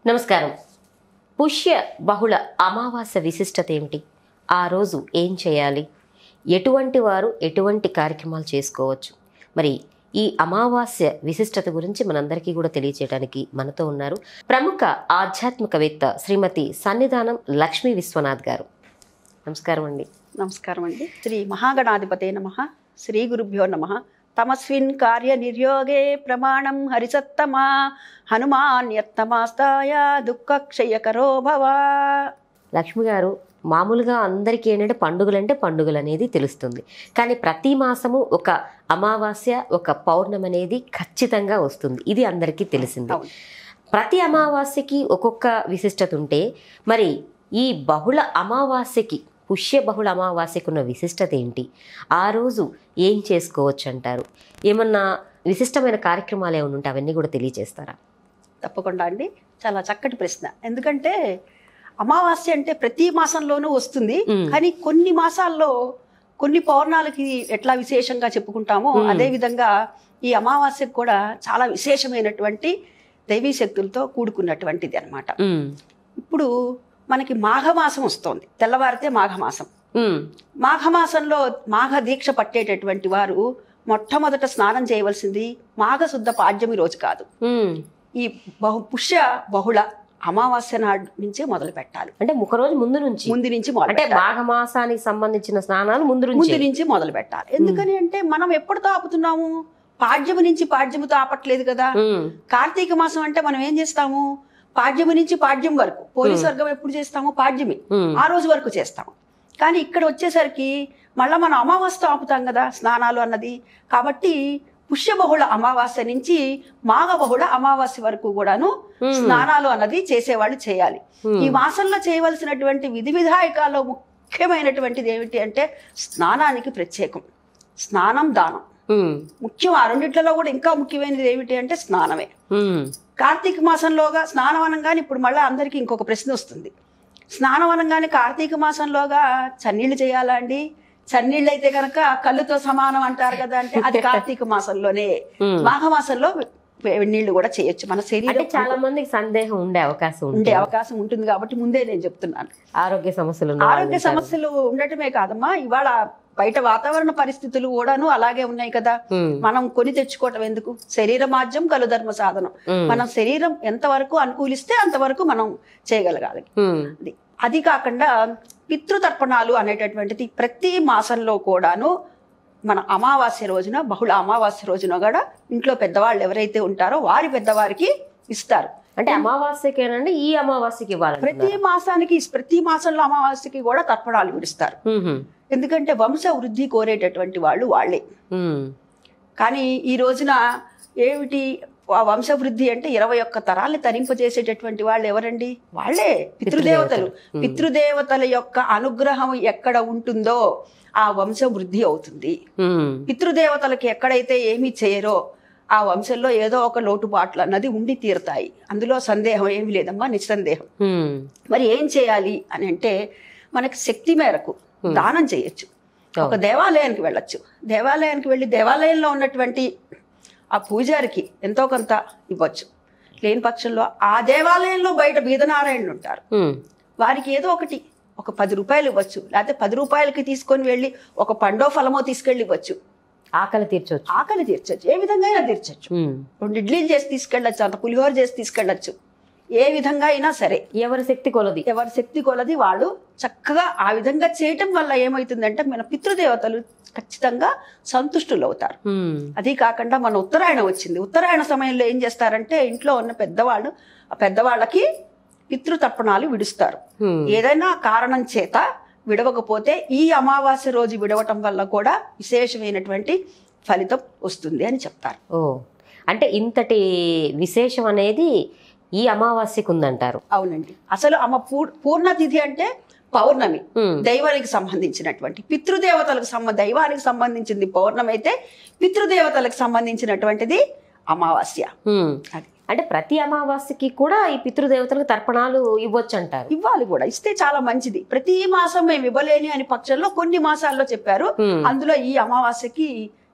నమస్కారం పుష్య బహుళ అమావాస్య విశిష్టత ఏమిటి ఆ రోజు ఏం చేయాలి ఎటువంటి వారు ఎటువంటి కార్యక్రమాలు చేసుకోవచ్చు మరి ఈ అమావాస్య విశిష్టత గురించి మనందరికీ కూడా తెలియజేయడానికి మనతో ఉన్నారు ప్రముఖ ఆధ్యాత్మికవేత్త శ్రీమతి సన్నిధానం లక్ష్మీ విశ్వనాథ్ గారు నమస్కారం అండి నమస్కారం అండి శ్రీ మహాగణాధిపతే నమ శ్రీ గురుభ్యో నమ తమస్విన్ కార్య నిర్యోగే ప్రమాణం హరిసత్తమా హనుమాన్ యత్తమాస్తాయ దుఃఖక్షయకరో భవ లక్ష్మి గారు మామూలుగా అందరికీ ఏంటంటే పండుగలు అంటే పండుగలు అనేది తెలుస్తుంది కానీ ప్రతి మాసము ఒక అమావాస్య ఒక పౌర్ణమి అనేది ఖచ్చితంగా వస్తుంది ఇది అందరికీ తెలిసింది అవును. ప్రతి అమావాస్యకి ఒక్కొక్క విశిష్టత ఉంటే మరి ఈ బహుళ అమావాస్యకి పుష్య బహుళ అమావాస్యకు ఉన్న విశిష్టత ఏంటి ఆ రోజు ఏం చేసుకోవచ్చు అంటారు ఏమన్నా విశిష్టమైన కార్యక్రమాలు ఏమైనా ఉంటే అవన్నీ కూడా తెలియజేస్తారా తప్పకుండా అండి చాలా చక్కటి ప్రశ్న ఎందుకంటే అమావాస్య అంటే ప్రతి మాసంలోనూ వస్తుంది మ్మ్. కానీ కొన్ని మాసాల్లో కొన్ని పౌర్ణాలకి ఎట్లా విశేషంగా చెప్పుకుంటామో మ్మ్. అదే విధంగా ఈ అమావాస్యకు కూడా చాలా విశేషమైనటువంటి దైవీ శక్తులతో కూడుకున్నటువంటిది అన్నమాట ఉమ్, ఇప్పుడు మనకి మాఘమాసం వస్తోంది తెల్లవారితే మాఘమాసం ఉమ్, మాఘమాసంలో మాఘ దీక్ష పట్టేటటువంటి వారు మొట్టమొదట స్నానం చేయవలసింది మాఘశుద్ధ పాడ్యమి రోజు కాదు ఉమ్. ఈ బహు పుష్య బహుళ అమావాస్య నాడు నుంచే మొదలు పెట్టాలి అంటే ఒక రోజు ముందు నుంచి ముందు నుంచి మొదలు అంటే పెట్టాలి. మాఘమాసానికి సంబంధించిన స్నానాలు ముందు ముందు నుంచి నుంచి మొదలు పెట్టాలి ఎందుకని అంటే మనం ఎప్పుడు తాపుతున్నాము పాడ్యము నుంచి పాడ్యము తాపట్లేదు కదా కార్తీక మాసం అంటే మనం ఏం చేస్తాము పాడ్యము నుంచి పాడ్యం వరకు పోలీస్ వర్గం ఎప్పుడు చేస్తాము పాడ్యమి ఆ రోజు వరకు చేస్తాం కానీ ఇక్కడ వచ్చేసరికి మళ్ళీ మనం అమావాస్య ఆపుతాం కదా స్నానాలు అన్నది కాబట్టి పుష్యబహుళ అమావాస్య నుంచి మాఘబహుళ అమావాస్య వరకు కూడాను స్నానాలు అన్నది చేసేవాళ్ళు చేయాలి ఈ మాసంలో చేయవలసినటువంటి విధి విధాయకాల్లో ముఖ్యమైనటువంటిది ఏమిటి అంటే స్నానానికి ప్రత్యేకం స్నానం దానం ముఖ్యం ఆ రెండిట్లలో కూడా ఇంకా ముఖ్యమైనది ఏమిటి అంటే స్నానమే కార్తీక మాసంలోగా స్నానం అనగానే ఇప్పుడు మళ్ళీ అందరికీ ఇంకొక ప్రశ్న వస్తుంది స్నానం అనగానే కార్తీక మాసంలోగా చన్నీళ్ళు చేయాలా అండి చన్నీళ్ళు అయితే కనుక కళ్ళుతో సమానం అంటారు కదా అంటే అది కార్తీక మాసంలోనే మాఘమాసంలో నీళ్లు కూడా చేయొచ్చు మన అంటే శరీరం చాలా మందికి సందేహం ఉండే అవకాశం ఉండే ఉంది అవకాశం ఉంటుంది కాబట్టి ముందే నేను చెప్తున్నాను ఆరోగ్య సమస్యలు ఉన్న ఆరోగ్య వాళ్ళు సమస్యలు ఉండటమే కాదమ్మా ఇవాళ బయట వాతావరణ పరిస్థితులు కూడాను అలాగే ఉన్నాయి కదా ఉమ్, మనం కొని తెచ్చుకోవటం ఎందుకు శరీర మాధ్యం కలు ధర్మ సాధనం ఉమ్, మన శరీరం ఎంతవరకు అనుకూలిస్తే అంతవరకు మనం చేయగలగాలి ఉమ్, అది అది కాకుండా పితృతర్పణాలు అనేటటువంటిది ప్రతి మాసంలో కూడాను మన అమావాస్య రోజున బహుళ అమావాస్య రోజున కూడా ఇంట్లో పెద్దవాళ్ళు ఎవరైతే ఉంటారో వారి పెద్దవారికి ఇస్తారు అంటే అమావాస్యకేనండి ఈ అమావాస్యకి ఇవ్వాలి ప్రతి మాసానికి ప్రతి మాసంలో అమావాస్యకి కూడా తర్పణాలు విడుస్తారు ఎందుకంటే వంశ వృద్ధి కోరేటటువంటి వాళ్ళు వాళ్ళే కానీ ఈ రోజున ఏమిటి ఆ వంశవృద్ధి అంటే ఇరవై ఒక్క తరాల్ని తరింపజేసేటటువంటి వాళ్ళు ఎవరండి వాళ్ళే పితృదేవతలు పితృదేవతలు. పితృదేవతల యొక్క అనుగ్రహం ఎక్కడ ఉంటుందో ఆ వంశ వృద్ధి అవుతుంది పితృదేవతలకి ఎక్కడైతే ఏమీ చేయరో ఆ వంశంలో ఏదో ఒక లోటుపాట్లు అన్నది ఉండి తీరుతాయి అందులో సందేహం ఏమీ లేదమ్మా నిస్సందేహం మరి ఏం చేయాలి అని అంటే మనకి శక్తి మేరకు దానం చేయొచ్చు ఒక దేవాలయానికి వెళ్ళొచ్చు దేవాలయానికి వెళ్ళి దేవాలయంలో ఉన్నటువంటి ఆ పూజారికి ఎంతో కొంత ఇవ్వచ్చు లేని పక్షంలో ఆ దేవాలయంలో బయట బీదనారాయణులు ఉంటారు వారికి ఏదో ఒకటి ఒక పది రూపాయలు ఇవ్వచ్చు లేకపోతే పది రూపాయలకి తీసుకొని వెళ్ళి ఒక పండో ఫలమో తీసుకెళ్ళి ఇవ్వచ్చు ఆకలి తీర్చొచ్చు ఆకలి తీర్చొచ్చు ఏ విధంగా అయినా తీర్చొచ్చు ఉమ్. రెండు ఇడ్లీలు చేసి తీసుకెళ్ళొచ్చు అంత పులిహోర చేసి తీసుకెళ్ళొచ్చు ఏ విధంగా అయినా సరే ఎవరి శక్తి కొలది ఎవరి శక్తి కొలది వాళ్ళు చక్కగా ఆ విధంగా చేయటం వల్ల ఏమవుతుందంటే మన పితృదేవతలు ఖచ్చితంగా సంతుష్టులు అవుతారు ఉమ్, అది కాకుండా మన ఉత్తరాయణ వచ్చింది ఉత్తరాయణ సమయంలో ఏం చేస్తారంటే ఇంట్లో ఉన్న పెద్దవాళ్ళు ఆ పెద్దవాళ్ళకి పితృతర్పణాలు విడుస్తారు ఉమ్, ఏదైనా కారణం చేత విడవకపోతే ఈ అమావాస్య రోజు విడవటం వల్ల కూడా విశేషమైనటువంటి ఫలితం వస్తుంది అని చెప్తారు ఓ అంటే ఇంతటి విశేషం అనేది ఈ అమావాస్యకు ఉందంటారు అవునండి అసలు అమ్మ పూర్ పూర్ణతిథి అంటే పౌర్ణమి ఉమ్, దైవానికి సంబంధించినటువంటి పితృదేవతలకు సంబ దైవానికి సంబంధించింది పౌర్ణమి అయితే పితృదేవతలకు సంబంధించినటువంటిది అమావాస్య ఉమ్. అది అంటే ప్రతి అమావాస్యకి కూడా ఈ పితృదేవతలకు తర్పణాలు ఇవ్వచ్చు అంటారు ఇవ్వాలి కూడా ఇస్తే చాలా మంచిది ప్రతి మాసం మేము ఇవ్వలేని అని పక్షంలో కొన్ని మాసాల్లో చెప్పారు ఉమ్, అందులో ఈ అమావాస్యకి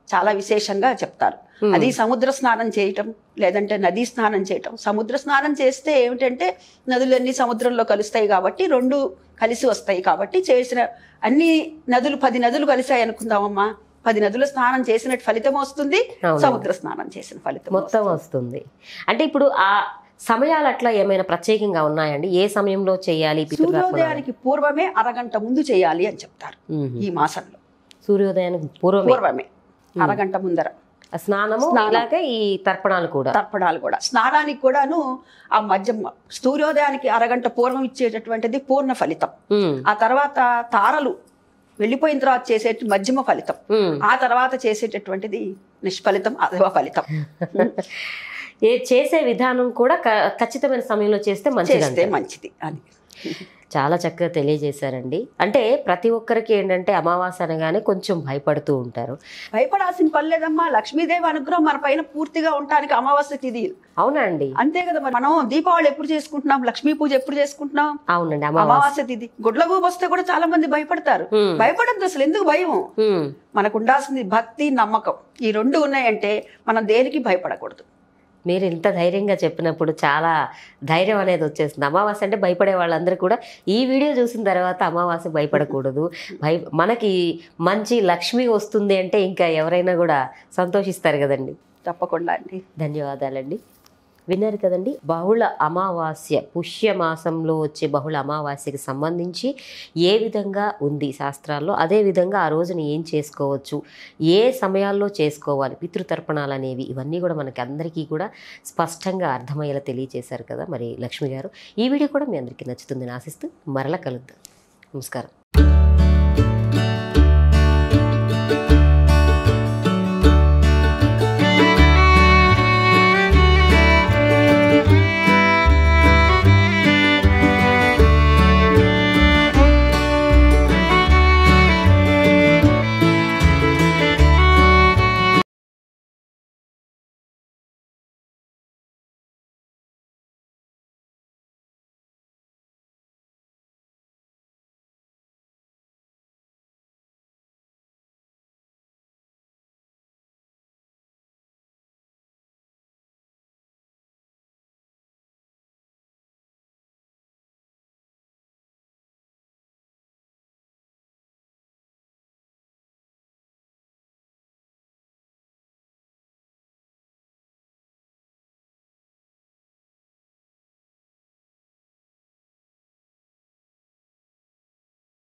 చాలా విశేషంగా చెప్తారు అది సముద్ర స్నానం చేయటం లేదంటే నదీ స్నానం చేయటం సముద్ర స్నానం చేస్తే ఏమిటంటే నదులన్నీ సముద్రంలో కలుస్తాయి కాబట్టి రెండు కలిసి వస్తాయి కాబట్టి చేసిన అన్ని నదులు పది నదులు కలిసాయి అనుకుందామమ్మా పది నదుల స్నానం చేసినట్టు ఫలితం వస్తుంది అవును. సముద్ర స్నానం చేసిన ఫలితం మొత్తం వస్తుంది అంటే ఇప్పుడు ఆ సమయాలు అట్లా ఏమైనా ప్రత్యేకంగా ఉన్నాయండి ఏ సమయంలో చేయాలి పితృతర్పణాలు? సూర్యోదయానికి పూర్వమే అరగంట ముందు చేయాలి అని చెప్తారు మ్మ్. ఈ మాసంలో సూర్యోదయానికి పూర్వమే పూర్వమే అరగంట ముందర ఆ స్నానము స్నానం. ఇలాగే ఈ తర్పణాలు కూడా తర్పణాలు కూడా స్నానానికి కూడాను ఆ మధ్య సూర్యోదయానికి అరగంట పూర్వం ఇచ్చేటటువంటిది పూర్ణ ఫలితం మ్మ్. ఆ తర్వాత తారలు వెళ్ళిపోయిన తర్వాత చేసే మధ్యమ ఫలితం మ్మ్. ఆ తర్వాత చేసేటటువంటిది నిష్ఫలితం అదవ ఫలితం ఏ చేసే విధానం కూడా క- ఖచ్చితమైన సమయంలో చేస్తే మంచిది చేస్తే మంచిది అని చాలా చక్కగా తెలియజేశారండి అంటే ప్రతి ఒక్కరికి ఏంటంటే అమావాస్య అనగానే కొంచెం భయపడుతూ ఉంటారు భయపడాల్సిన పని లేదమ్మా లక్ష్మీదేవి అనుగ్రహం మన పైన పూర్తిగా ఉండటానికి అమావాస్య తిథి అవునా అండి అంతే కదా మరి మనం దీపావళి ఎప్పుడు చేసుకుంటున్నాం లక్ష్మీ పూజ ఎప్పుడు చేసుకుంటున్నాం అవునండి అమావాస్య అమావాస్య తిథి గుడ్లగూబ వస్తే కూడా చాలా మంది భయపడతారు మ్మ్. భయపడద్దు అసలు ఎందుకు భయం మ్మ్. మనకు ఉండాల్సింది భక్తి నమ్మకం ఈ రెండు ఉన్నాయంటే మనం దేనికి భయపడకూడదు మీరు ఇంత ధైర్యంగా చెప్పినప్పుడు చాలా ధైర్యం అనేది వచ్చేస్తుంది అమావాస్య అంటే భయపడే వాళ్ళందరూ కూడా ఈ వీడియో చూసిన తర్వాత అమావాస్య భయపడకూడదు భయ మనకి మంచి లక్ష్మి వస్తుంది అంటే ఇంకా ఎవరైనా కూడా సంతోషిస్తారు కదండి తప్పకుండా అండి ధన్యవాదాలండి విన్నారు కదండి బహుళ అమావాస్య పుష్యమాసంలో వచ్చే బహుళ అమావాస్యకి సంబంధించి ఏ విధంగా ఉంది శాస్త్రాల్లో అదే విధంగా ఆ రోజున ఏం చేసుకోవచ్చు ఏ సమయాల్లో చేసుకోవాలి పితృతర్పణాలు అనేవి ఇవన్నీ కూడా మనకి అందరికీ కూడా స్పష్టంగా అర్థమయ్యేలా తెలియజేశారు కదా మరి లక్ష్మి గారు ఈ వీడియో కూడా మీ అందరికీ నచ్చుతుందని ఆశిస్తూ మరల కలుద్దాం నమస్కారం